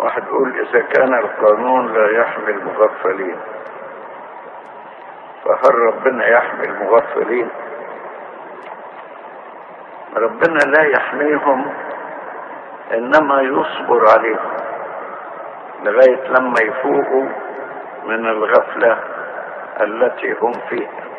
واحد يقول إذا كان القانون لا يحمي المغفلين فهل ربنا يحمي المغفلين ربنا لا يحميهم إنما يصبر عليهم لغاية لما يفوقوا من الغفلة التي هم فيها